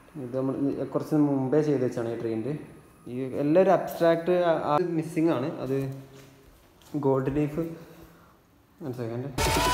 ഇത് നമ്മൾ കുറച്ച് മുമ്പേ ചെയ്ത് വെച്ചാണ് ഈ ട്രെയിനിൽ ഈ എല്ലാം ഒരു അബ്സ്ട്രാക്ട് മിസ്സിങ് ആണ് അത് ഗോൾഡ് ലീഫ് ഒരു second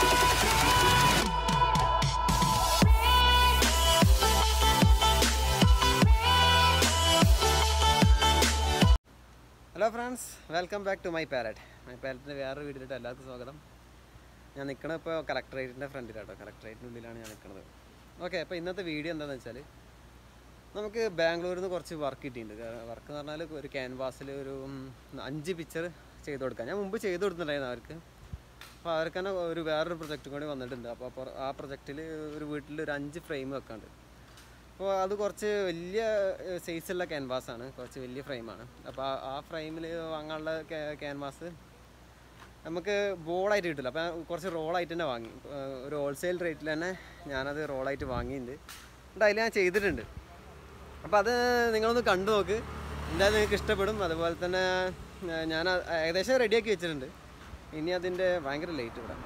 hello friends welcome back to my parrot my പാരറ്റിൻ്റെ വേറൊരു വീഡിയോയിട്ട് എല്ലാവർക്കും സ്വാഗതം ഞാൻ നിൽക്കണത് ഇപ്പോൾ കളക്ടറേറ്റിൻ്റെ ഫ്രണ്ടിലാട്ടോ കളക്ടറേറ്റിൻ്റെ ഉള്ളിലാണ് ഞാൻ നിൽക്കുന്നത് ഓക്കെ അപ്പോൾ ഇന്നത്തെ വീഡിയോ എന്താണെന്ന് വെച്ചാൽ നമുക്ക് ബാംഗ്ലൂരിൽ നിന്ന് കുറച്ച് വർക്ക് കിട്ടിയിട്ടുണ്ട് വർക്ക് എന്ന് പറഞ്ഞാൽ ഒരു ക്യാൻവാസിൽ ഒരു ഉം, അഞ്ച് പിക്ചർ ചെയ്ത് കൊടുക്കാം ഞാൻ മുമ്പ് ചെയ്ത് കൊടുത്തിട്ടുണ്ടായിരുന്നു അവർക്ക് അപ്പോൾ അവർക്ക് തന്നെ ഒരു വേറൊരു പ്രൊജക്റ്റ് കൂടി വന്നിട്ടുണ്ട് അപ്പോൾ അപ്പോൾ ആ പ്രൊജക്റ്റിൽ ഒരു വീട്ടിൽ ഒരു അഞ്ച് ഫ്രെയിം വെക്കാണ്ട് അപ്പോൾ അത് കുറച്ച് വലിയ സൈസുള്ള ക്യാൻവാസാണ് കുറച്ച് വലിയ ഫ്രെയിമാണ് അപ്പോൾ ആ- ആ ഫ്രെയിമിൽ വാങ്ങാനുള്ള ക്യാൻവാസ് നമുക്ക് ബോളായിട്ട് കിട്ടില്ല അപ്പോൾ ഞാൻ കുറച്ച് റോളായിട്ട് തന്നെ വാങ്ങി ഏഹ് ഒരു ഹോൾസെയിൽ റേറ്റിൽ തന്നെ ഞാനത് റോളായിട്ട് വാങ്ങിയിട്ടുണ്ട് എന്നിട്ട് അതിൽ ഞാൻ ചെയ്തിട്ടുണ്ട് അപ്പോൾ അത് നിങ്ങളൊന്ന് കണ്ടു നോക്ക് എന്തായാലും നിങ്ങൾക്ക് ഇഷ്ടപ്പെടും അതുപോലെ തന്നെ ഏഹ് ഞാൻ അത് ഏകദേശം റെഡിയാക്കി വെച്ചിട്ടുണ്ട് ഇനി അതിൻ്റെ ഭയങ്കര ലേറ്റ് ഇവിടെ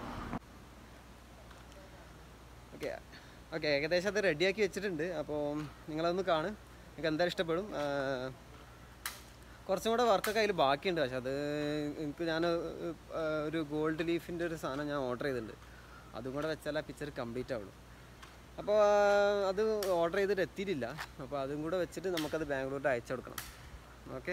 ഓക്കെ ഓക്കെ ഏകദേശം അത് റെഡിയാക്കി വെച്ചിട്ടുണ്ട് അപ്പോൾ നിങ്ങളതൊന്ന് കാണ് നിങ്ങൾക്ക് എന്തായാലും ഇഷ്ടപ്പെടും ആ, കുറച്ചും കൂടെ വർക്കൊക്കെ അതിൽ ബാക്കിയുണ്ട് പക്ഷെ അത് എനിക്ക് ഞാൻ ആ, ഒരു ഗോൾഡ് ലീഫിൻ്റെ ഒരു സാധനം ഞാൻ ഓർഡർ ചെയ്തിട്ടുണ്ട് അതും കൂടെ വെച്ചാൽ ആ പിക്ചർ കംപ്ലീറ്റ് ആവുള്ളൂ അപ്പോൾ ആ, അത് ഓർഡർ ചെയ്തിട്ട് എത്തിയിട്ടില്ല അപ്പോൾ അതും കൂടെ വെച്ചിട്ട് നമുക്കത് ബാംഗ്ലൂരിൽ അയച്ചു കൊടുക്കണം ഓക്കെ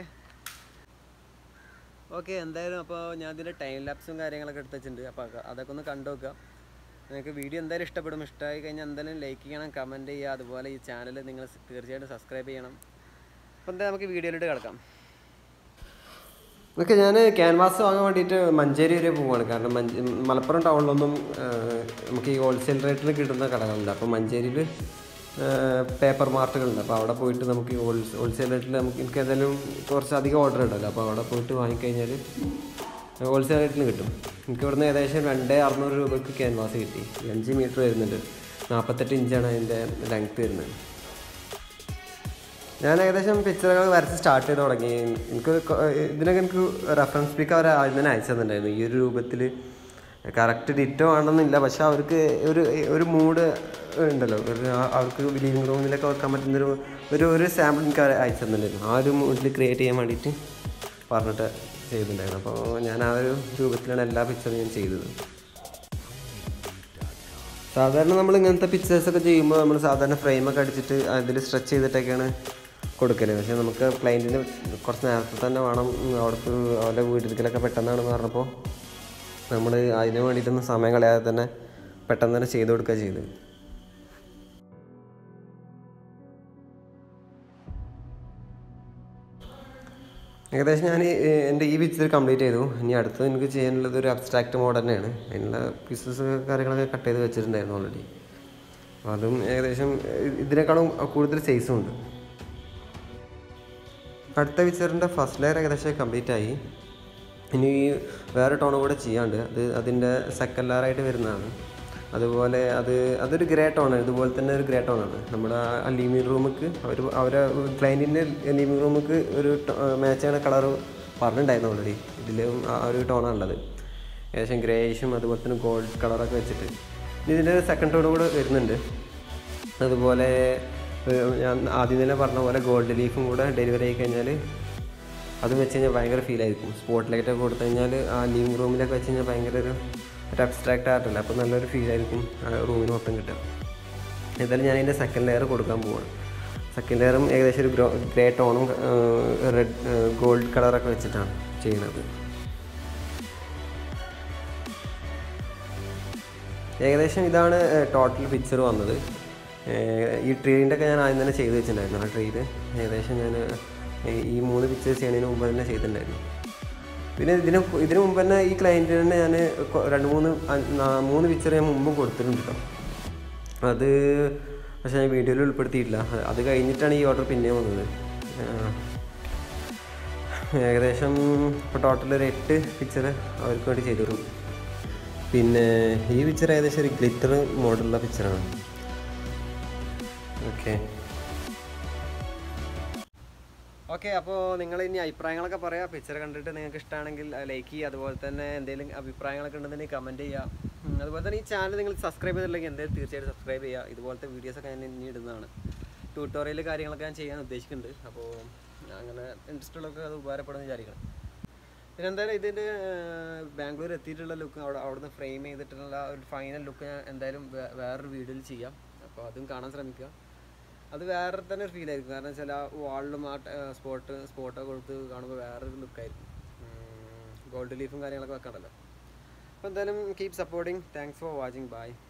ഓക്കെ എന്തായാലും അപ്പോൾ ഞാൻ ഇതിൻ്റെ ടൈം ലാപ്സും കാര്യങ്ങളൊക്കെ എടുത്ത് വെച്ചിട്ടുണ്ട് അപ്പോൾ അതൊക്കെ- അതൊക്കെ ഒന്ന് കണ്ടു നോക്കുക നിങ്ങൾക്ക് വീഡിയോ എന്തായാലും ഇഷ്ടപ്പെടും ഇഷ്ടമായി കഴിഞ്ഞാൽ എന്തായാലും ലൈക്ക് ചെയ്യണം കമൻറ്റ് ചെയ്യുക അതുപോലെ ഈ ചാനൽ നിങ്ങൾ തീർച്ചയായിട്ടും സബ്സ്ക്രൈബ് ചെയ്യണം അപ്പോൾ എന്തായാലും നമുക്ക് വീഡിയോയിലോട്ട് കിടക്കാം ഓക്കെ ഞാൻ ക്യാൻവാസ് വാങ്ങാൻ വേണ്ടിയിട്ട് മഞ്ചേരി വരെ പോവുകയാണ് കാരണം മഞ്ച മലപ്പുറം ടൗണിലൊന്നും ഏഹ്, നമുക്ക് ഈ ഹോൾസെയിൽ റേറ്റിൽ കിട്ടുന്ന കടകളുണ്ട് അപ്പോൾ മഞ്ചേരിയിൽ പേപ്പർ മാർട്ടുകളുണ്ട് അപ്പോൾ അവിടെ പോയിട്ട് നമുക്ക് ഈ ഹോൾ ഹോൾസെയിൽ റേറ്റിൽ നമുക്ക് എനിക്ക് ഏതായാലും കുറച്ച് അധികം ഓർഡർ ഉണ്ടല്ലോ അപ്പോൾ അവിടെ പോയിട്ട് വാങ്ങിക്കഴിഞ്ഞാൽ ഹോൾസെയിൽ റേറ്റിന് കിട്ടും എനിക്ക് ഇവിടുന്ന് ഏകദേശം രണ്ട് അറുന്നൂറ് രൂപയ്ക്ക് ക്യാൻവാസ് കിട്ടി അഞ്ച് മീറ്റർ വരുന്നുണ്ട് നാൽപ്പത്തെട്ട് ഇഞ്ചാണ് അതിൻ്റെ ലെങ്ത്ത് വരുന്നത് ഞാൻ ഏകദേശം പിക്ചറുകൾ വരച്ച് സ്റ്റാർട്ട് ചെയ്ത് തുടങ്ങി എനിക്ക് കൊ- ഇതിനൊക്കെ എനിക്ക് റെഫറൻസ് പിക്ക് അവർ ആദ്യം തന്നെ അയച്ചു തന്നിട്ടുണ്ടായിരുന്നു ഈ ഒരു രൂപത്തിൽ കറക്റ്റ് ഡിറ്റോ ആണെന്നില്ല പക്ഷെ അവർക്ക് ഒരു ഒരു മൂഡ് ഉണ്ടല്ലോ ഒരു ആ- അവർക്ക് ലിവിങ് റൂമിലൊക്കെ വെക്കാൻ പറ്റുന്നൊരു ഒരു ഒരു സാമ്പിൾ എനിക്ക് അവർ അയച്ചു തന്നിട്ടുണ്ടായിരുന്നു ആ ഒരു മൂഡിൽ ക്രിയേറ്റ് ചെയ്യാൻ വേണ്ടിയിട്ട് പറഞ്ഞിട്ട് ചെയ്തിട്ടുണ്ടായിരുന്നു അപ്പോൾ ഞാൻ ആ ഒരു രൂപത്തിലാണ് എല്ലാ പിക്ചറും ഞാൻ ചെയ്തത് സാധാരണ നമ്മൾ ഇങ്ങനത്തെ പിക്ചേഴ്സ് ഒക്കെ ചെയ്യുമ്പോൾ നമ്മൾ സാധാരണ ഫ്രെയിമൊക്കെ അടിച്ചിട്ട് അതിൽ സ്ട്രെച്ച് ചെയ്തിട്ടൊക്കെയാണ് കൊടുക്കല് പക്ഷേ നമുക്ക് ക്ലയൻറ്റിന് കുറച്ച് നേരത്തെ തന്നെ വേണം അവർക്ക് അവരുടെ വീട്ടിലേക്കൊക്കെ പെട്ടെന്നാണെന്ന് പറഞ്ഞപ്പോൾ നമ്മൾ അതിന് വേണ്ടിയിട്ടൊന്നും സമയം കളയാതെ തന്നെ പെട്ടെന്ന് തന്നെ ചെയ്ത് കൊടുക്കുക ചെയ്തത് ഏകദേശം ഞാൻ എൻ്റെ ഈ പിക്ചർ കംപ്ലീറ്റ് ചെയ്തു ഇനി അടുത്തത് എനിക്ക് ചെയ്യാനുള്ളത് ഒരു അബ്സ്ട്രാക്റ്റ് മോഡ് തന്നെയാണ് അതിനുള്ള പീസസ് കാര്യങ്ങളൊക്കെ കട്ട് ചെയ്ത് വെച്ചിട്ടുണ്ടായിരുന്നു ഓൾറെഡി അപ്പോൾ അതും ഏകദേശം ഏഹ്, ഇതിനേക്കാളും കൂടുതൽ സൈസും ഉണ്ട് അടുത്ത പിക്ചറിൻ്റെ ഫസ്റ്റ് ലെയർ ഏകദേശം കംപ്ലീറ്റ് ആയി ഇനി വേറെ ടോൺ കൂടെ ചെയ്യാണ്ട് അത് അതിൻ്റെ സെക്കൻഡ് ലെയർ ആയിട്ട് വരുന്നതാണ് അതുപോലെ അത് അതൊരു ഗ്രേ ടോണാണ് ഇതുപോലെ തന്നെ ഒരു ഗ്രേ ടോണാണ് നമ്മുടെ ആ ലിവിങ് റൂമിക്ക് അവർ അവരെ ക്ലയൻറ്റിൻ്റെ ലിവിങ് റൂമിക്ക് ഒരു മാച്ചാണ് കളർ പറഞ്ഞിട്ടുണ്ടായിരുന്നു ഓൾറെഡി ഇതിലും ആ ഒരു ടോണാണ് ഉള്ളത് ഏകദേശം ഗ്രേയിഷും അതുപോലെ തന്നെ ഗോൾഡ് കളറൊക്കെ വെച്ചിട്ട് ഇനി ഇതിൻ്റെ സെക്കൻഡ് ടോൺ കൂടെ വരുന്നുണ്ട് അതുപോലെ ഏഹ്, ഞാൻ ആദ്യം തന്നെ പറഞ്ഞ പോലെ ഗോൾഡ് ലീഫും കൂടെ ഡെലിവറി ആയി കഴിഞ്ഞാൽ അത് വെച്ച് കഴിഞ്ഞാൽ ഭയങ്കര ഫീൽ ആയിരിക്കും സ്പോട്ട് ലൈറ്റ് ഒക്കെ കൊടുത്തു കഴിഞ്ഞാൽ ആ ലിവിങ് റൂമിലൊക്കെ വെച്ച് കഴിഞ്ഞാൽ ഭയങ്കര ഒരു ഒരു അബ്സ്ട്രാക്റ്റ് ആർട്ടല്ല അപ്പോൾ നല്ലൊരു ഫീൽ ആയിരിക്കും ആ റൂമിന് മൊത്തം കിട്ടുക എന്തായാലും ഞാൻ ഇതിൻ്റെ സെക്കൻഡ് ലെയർ കൊടുക്കാൻ പോവാണ് സെക്കൻഡ് ലെയറും ഏകദേശം ഒരു ഗ്രോ ഗ്രേ ടോണും റെഡ് ഗോൾഡ് കളറൊക്കെ വെച്ചിട്ടാണ് ചെയ്യുന്നത് ഏകദേശം ഇതാണ് ടോട്ടൽ പിക്ചർ വന്നത് ഏഹ് ഈ ട്രീൻ്റെ ഒക്കെ ഞാൻ ആദ്യം തന്നെ ചെയ്ത് വെച്ചിട്ടുണ്ടായിരുന്നു ആ ട്രീയിൽ ഏകദേശം ഞാൻ ഈ മൂന്ന് പിക്ചേഴ്സ് ചെയ്യുന്നതിന് മുമ്പ് തന്നെ ചെയ്തിട്ടുണ്ടായിരുന്നു പിന്നെ ഇതിന് പു- ഇതിന് മുമ്പ് തന്നെ ഈ ക്ലയൻറ്റിന് തന്നെ ഞാൻ രണ്ട് മൂന്ന് അ- നാ- മൂന്ന് പിക്ചർ ഞാൻ മുമ്പും കൊടുത്തിട്ടുണ്ട് കേട്ടോ അത് പക്ഷേ ഞാൻ വീഡിയോയിൽ ഉൾപ്പെടുത്തിയിട്ടില്ല അത് അത് കഴിഞ്ഞിട്ടാണ് ഈ ഓർഡർ പിന്നെയും വന്നത് ആഹ് ഏകദേശം ഇപ്പോൾ ടോട്ടൽ ഒരു എട്ട് പിക്ചർ അവർക്ക് വേണ്ടി ചെയ്തു തരും പിന്നെ ഈ പിക്ചർ ഏകദേശം ഒരു ഗ്ലിറ്റർ മോഡലുള്ള പിക്ചറാണ് ഓക്കെ ഓക്കെ അപ്പോൾ നിങ്ങൾ ഇനി അഭിപ്രായങ്ങളൊക്കെ പറയാം പിക്ചർ കണ്ടിട്ട് നിങ്ങൾക്ക് ഇഷ്ടമാണെങ്കിൽ ലൈക്ക് ചെയ്യുക അതുപോലെ തന്നെ എന്തെങ്കിലും അഭിപ്രായങ്ങളൊക്കെ ഉണ്ടെന്നുണ്ടെങ്കിൽ കമൻറ്റ് ചെയ്യുക ഉം, അതുപോലെ തന്നെ ഈ ചാനൽ നിങ്ങൾ സബ്സ്ക്രൈബ് ചെയ്തിട്ടില്ലെങ്കിൽ എന്തായാലും തീർച്ചയായിട്ടും സബ്സ്ക്രൈബ് ചെയ്യുക ഇതുപോലത്തെ വീഡിയോസൊക്കെ ഞാൻ ഇനി ഇടുന്നതാണ് ട്യൂട്ടോറിയൽ കാര്യങ്ങളൊക്കെ ഞാൻ ചെയ്യാൻ ഉദ്ദേശിക്കുന്നുണ്ട് അപ്പോൾ അങ്ങനെ ഇൻട്രസ്റ്റ് ഉള്ളവർക്ക് അത് ഉപകാരപ്പെടുമെന്ന് വിചാരിക്കണം പിന്നെ എന്തായാലും ഇതിൻ്റെ ബാംഗ്ലൂർ എത്തിയിട്ടുള്ള ലുക്ക് അവിടെ അവിടുന്ന് ഫ്രെയിം ചെയ്തിട്ടുള്ള ഒരു ഫൈനൽ ലുക്ക് ഞാൻ എന്തായാലും വേ- വേറൊരു വീഡിയോയിൽ ചെയ്യാം അപ്പോൾ അതും കാണാൻ ശ്രമിക്കുക അത് വേറെ തന്നെ ഒരു ഫീൽ ആയിരിക്കും കാരണം വെച്ചാൽ ആ വാളിലും ആ സ്പോട്ട് സ്പോട്ടൊക്കെ കൊടുത്ത് കാണുമ്പോൾ വേറൊരു ലുക്കായിരിക്കും ഗോൾഡ് ലീഫും കാര്യങ്ങളൊക്കെ വെക്കണ്ടല്ലോ അപ്പോൾ എന്തായാലും keep supporting thanks for watching by